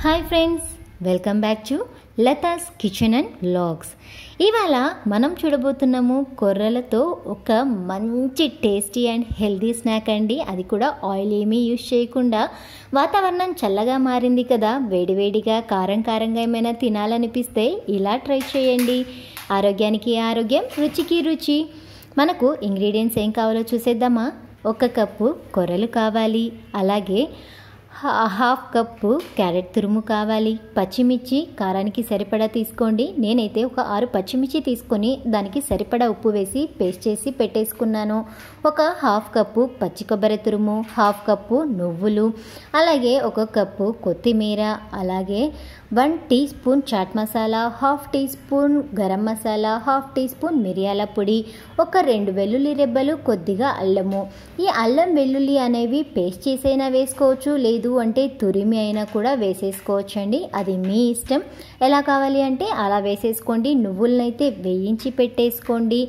hi friends welcome back to Latha's kitchen and vlogs ఇవాళ మనం చూడబోతున్నాము కొర్రలతో ఒక మంచి టేస్టీ అండ్ హెల్దీ స్నాక్ అండి అది కూడా ఆయిల్ ఏమీ యూజ్ చేయకుండా వాతావరణం చల్లగా మారింది కదా వేడివేడిగా కారం కారంగా ఏమైనా తినాలనిపిస్తే ఇలా ట్రై చేయండి ఆరోగ్యానికి ఆరోగ్యం రుచికి రుచి మనకు ఇంగ్రీడియంట్స్ ఏం కావాలో చూసేద్దామా ఒక కప్పు కొర్రలు కావాలి అలాగే హా- హాఫ్ కప్పు క్యారెట్ తురుము కావాలి పచ్చిమిర్చి కారానికి సరిపడా తీసుకోండి నేనైతే ఒక ఆరు పచ్చిమిర్చి తీసుకొని దానికి సరిపడా ఉప్పు వేసి పేస్ట్ చేసి పెట్టేసుకున్నాను ఒక హాఫ్ కప్పు పచ్చి కొబ్బరి తురుము హాఫ్ కప్పు నువ్వులు అలాగే ఒక కప్పు కొత్తిమీర అలాగే one teaspoon chaat masala half teaspoon garam masala half teaspoon మిరియాల పొడి ఒక రెండు వెల్లుల్లి రెబ్బలు కొద్దిగా అల్లము ఈ అల్లం వెల్లుల్లి అనేవి పేస్ట్ చేసైనా వేసుకోవచ్చు లేదు అంటే తురిమి అయినా కూడా వేసేసుకోవచ్చు అండి అది మీ ఇష్టం ఎలా కావాలి అంటే అలా వేసేసుకోండి నువ్వులనైతే వేయించి పెట్టేసుకోండి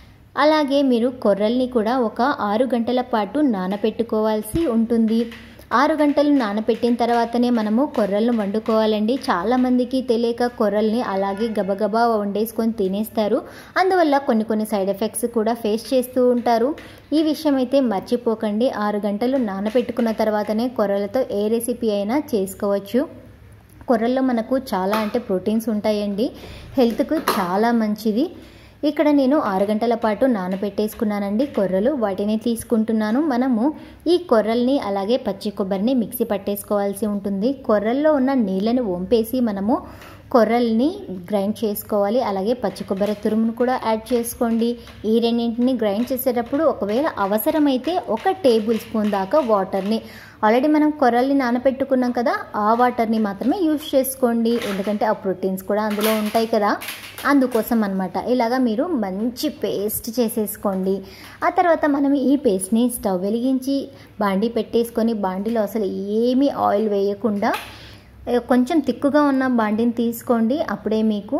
అలాగే మీరు కొర్రల్ని కూడా ఒక ఆరు గంటల పాటు నానపెట్టుకోవాల్సి ఉంటుంది ఆరు గంటలు నానపెట్టిన తర్వాతనే మనము కొర్రలను వండుకోవాలండి చాలామందికి తెలియక కొర్రల్ని అలాగే గబగబా వండేసుకొని తినేస్తారు అందువల్ల కొన్ని కొన్ని సైడ్ ఎఫెక్ట్స్ కూడా ఫేస్ చేస్తూ ఉంటారు ఈ విషయం అయితే మర్చిపోకండి ఆరు గంటలు నానపెట్టుకున్న తర్వాతనే కొర్రలతో ఏ రెసిపీ అయినా చేసుకోవచ్చు కొర్రల్లో మనకు చాలా అంటే ప్రోటీన్స్ ఉంటాయండి హెల్త్కు చాలా మంచిది ఇక్కడ నేను ఆరు గంటల పాటు నానబెట్టేసుకున్నానండి కొర్రలు వాటిని తీసుకుంటున్నాను మనము ఈ కొర్రల్ని అలాగే పచ్చి కొబ్బరిని మిక్సీ పట్టేసుకోవాల్సి ఉంటుంది కొర్రల్లో ఉన్న నీళ్ళని వంపేసి మనము కొర్రల్ని గ్రైండ్ చేసుకోవాలి అలాగే పచ్చి కొబ్బరి తురుమును కూడా యాడ్ చేసుకోండి ఈ రెండింటిని గ్రైండ్ చేసేటప్పుడు ఒకవేళ అవసరమైతే ఒక టేబుల్ స్పూన్ దాకా వాటర్ని ఆల్రెడీ మనం కొర్రల్ని నానబెట్టుకున్నాం కదా ఆ వాటర్ని మాత్రమే యూస్ చేసుకోండి ఎందుకంటే ఆ ప్రోటీన్స్ కూడా అందులో ఉంటాయి కదా అందుకోసం అనమాట ఇలాగా మీరు మంచి పేస్ట్ చేసేసుకోండి ఆ తర్వాత మనం ఈ పేస్ట్ని స్టవ్ వెలిగించి బాండీ పెట్టేసుకొని బాండీలో అసలు ఏమీ ఆయిల్ వేయకుండా ఏ, కొంచెం తిక్కుగా ఉన్న బాండీని తీసుకోండి అప్పుడే మీకు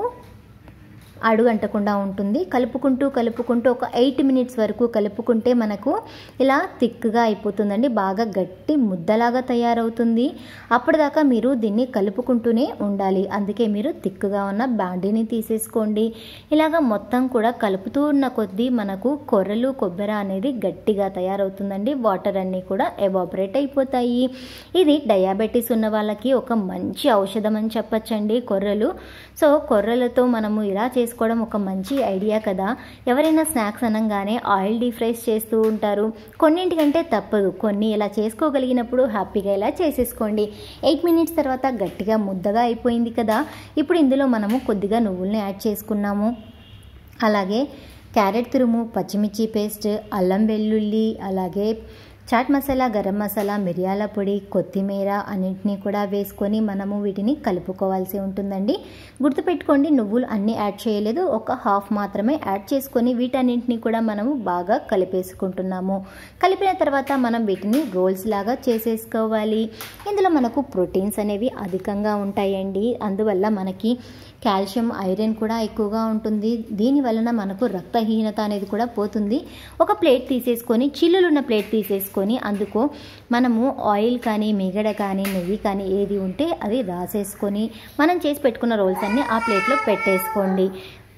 అడుగంటకుండా ఉంటుంది కలుపుకుంటూ కలుపుకుంటూ ఒక ఎయిట్ మినిట్స్ వరకు కలుపుకుంటే మనకు ఇలా థిక్గా అయిపోతుందండి బాగా గట్టి ముద్దలాగా తయారవుతుంది అప్పటిదాకా మీరు దీన్ని కలుపుకుంటూనే ఉండాలి అందుకే మీరు థిక్గా ఉన్న బాండీని తీసేసుకోండి ఇలాగ మొత్తం కూడా కలుపుతూ ఉన్న కొద్దీ మనకు కొర్రలు కొబ్బరి అనేది గట్టిగా తయారవుతుందండి వాటర్ అన్నీ కూడా ఎవాపరేట్ అయిపోతాయి ఇది డయాబెటీస్ ఉన్న వాళ్ళకి ఒక మంచి ఔషధం అని చెప్పచ్చండి కొర్రలు సో కొర్రలతో మనము ఇలా చేసుకోవడం ఒక మంచి ఐడియా కదా ఎవరైనా స్నాక్స్ అనగానే ఆయిల్ డీప్ ఫ్రైస్ చేస్తూ ఉంటారు కొన్నింటికంటే తప్పదు కొన్ని ఇలా చేసుకోగలిగినప్పుడు హ్యాపీగా ఇలా చేసేసుకోండి ఎయిట్ మినిట్స్ తర్వాత గట్టిగా ముద్దగా అయిపోయింది కదా ఇప్పుడు ఇందులో మనము కొద్దిగా నువ్వుల్ని యాడ్ చేసుకున్నాము అలాగే క్యారెట్ తురుము పచ్చిమిర్చి పేస్ట్ అల్లం వెల్లుల్లి అలాగే చాట్ మసాలా గరం మసాలా మిరియాల పొడి కొత్తిమీర అన్నింటినీ కూడా వేసుకొని మనము వీటిని కలుపుకోవాల్సి ఉంటుందండి గుర్తుపెట్టుకోండి నువ్వులు అన్నీ యాడ్ చేయలేదు ఒక హాఫ్ మాత్రమే యాడ్ చేసుకొని వీటన్నింటినీ కూడా మనము బాగా కలిపేసుకుంటున్నాము కలిపిన తర్వాత మనం వీటిని రోల్స్ లాగా చేసేసుకోవాలి ఇందులో మనకు ప్రోటీన్స్ అనేవి అధికంగా ఉంటాయండి అందువల్ల మనకి కాల్షియం ఐరన్ కూడా ఎక్కువగా ఉంటుంది దీని వలన మనకు రక్తహీనత అనేది కూడా పోతుంది ఒక ప్లేట్ తీసేసుకొని చిల్లులున్న ప్లేట్ తీసేసుకొని అందుకో మనము ఆయిల్ కానీ మిగడ కానీ నెయ్యి కానీ ఏది ఉంటే అది రాసేసుకొని మనం చేసి పెట్టుకున్న రోల్స్ అన్నీ ఆ ప్లేట్లో పెట్టేసుకోండి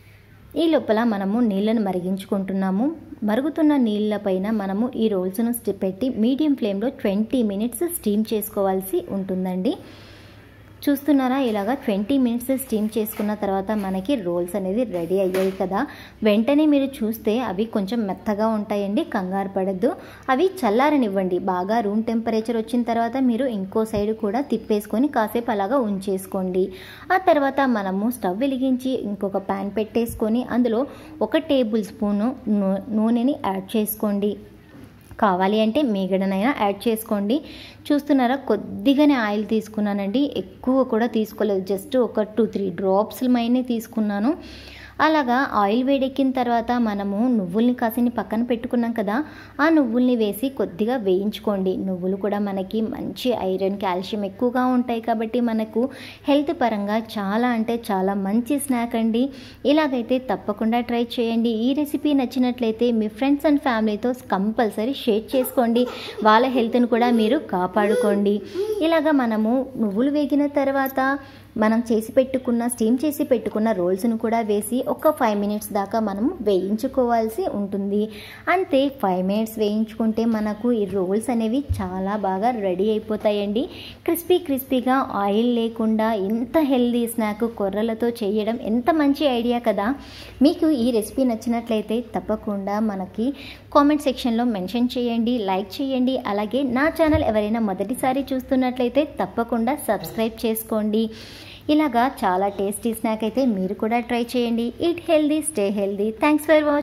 ఈ లోపల మనము నీళ్ళను మరిగించుకుంటున్నాము మరుగుతున్న నీళ్ళపైన మనము ఈ రోల్స్ను స్టి- పెట్టి మీడియం ఫ్లేమ్లో ట్వంటీ మినిట్స్ స్టీమ్ చేసుకోవాల్సి ఉంటుందండి చూస్తున్నారా ఇలాగా ట్వంటీ మినిట్స్ స్టీమ్ చేసుకున్న తర్వాత మనకి రోల్స్ అనేది రెడీ అయ్యాయి కదా వెంటనే మీరు చూస్తే అవి కొంచెం మెత్తగా ఉంటాయండి కంగారు పడద్దు అవి చల్లారనివ్వండి బాగా రూమ్ టెంపరేచర్ వచ్చిన తర్వాత మీరు ఇంకో సైడ్ కూడా తిప్పేసుకొని కాసేపు అలాగా ఉంచేసుకోండి ఆ తర్వాత మనము స్టవ్ వెలిగించి ఇంకొక ప్యాన్ పెట్టేసుకొని అందులో ఒక టేబుల్ స్పూను నూ- నూనెని యాడ్ చేసుకోండి కావాలి అంటే మీగడనైనా యాడ్ చేసుకోండి చూస్తున్నారా కొద్దిగానే ఆయిల్ తీసుకున్నానండి ఎక్కువ కూడా తీసుకోలేదు జస్ట్ ఒక టూ త్రీ డ్రాప్స్ మైనే తీసుకున్నాను అలాగా ఆయిల్ వేడెక్కిన తర్వాత మనము నువ్వుల్ని కాసిని పక్కన పెట్టుకున్నాం కదా ఆ నువ్వుల్ని వేసి కొద్దిగా వేయించుకోండి నువ్వులు కూడా మనకి మంచి ఐరన్ కాల్షియం ఎక్కువగా ఉంటాయి కాబట్టి మనకు హెల్త్ పరంగా చాలా అంటే చాలా మంచి స్నాక్ అండి ఇలాగైతే తప్పకుండా ట్రై చేయండి ఈ రెసిపీ నచ్చినట్లయితే మీ ఫ్రెండ్స్ అండ్ ఫ్యామిలీతో కంపల్సరీ షేర్ చేసుకోండి వాళ్ళ హెల్త్ని కూడా మీరు కాపాడుకోండి ఇలాగా మనము నువ్వులు వేగిన తర్వాత మనం చేసి పెట్టుకున్న స్టీమ్ చేసి పెట్టుకున్న రోల్స్ను కూడా వేసి ఒక ఫైవ్ మినిట్స్ దాకా మనం వేయించుకోవాల్సి ఉంటుంది అంతే ఫైవ్ మినిట్స్ వేయించుకుంటే మనకు ఈ రోల్స్ అనేవి చాలా బాగా రెడీ అయిపోతాయండి క్రిస్పీ క్రిస్పీగా ఆయిల్ లేకుండా ఎంత హెల్దీ స్నాక్ కొర్రలతో చేయడం ఎంత మంచి ఐడియా కదా మీకు ఈ రెసిపీ నచ్చినట్లయితే తప్పకుండా మనకి కామెంట్ సెక్షన్లో మెన్షన్ చేయండి లైక్ చేయండి అలాగే నా ఛానల్ ఎవరైనా మొదటిసారి చూస్తున్నట్లయితే తప్పకుండా సబ్స్క్రైబ్ చేసుకోండి ఇలాగా చాలా టేస్టీ స్నాక్ అయితే మీరు కూడా ట్రై చేయండి eat healthy stay healthy thanks for watching